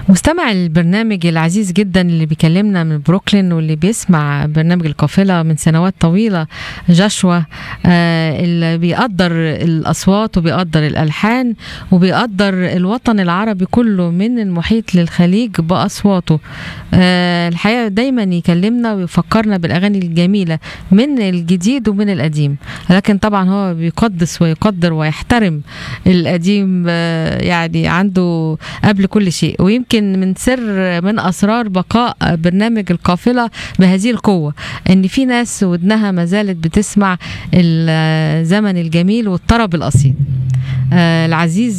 مستمع البرنامج العزيز جدا اللي بيكلمنا من بروكلين واللي بيسمع برنامج القافلة من سنوات طويلة جشوى آه اللي بيقدر الأصوات وبيقدر الألحان وبيقدر الوطن العربي كله من المحيط للخليج بأصواته آه الحقيقة دايما يكلمنا ويفكرنا بالأغاني الجميلة من الجديد ومن القديم لكن طبعا هو بيقدس ويقدر ويحترم القديم آه يعني عنده قبل كل شيء ويمكن من سر من اسرار بقاء برنامج القافله بهذه القوه ان في ناس ودنها ما زالت بتسمع الزمن الجميل والطرب الاصيل آه العزيز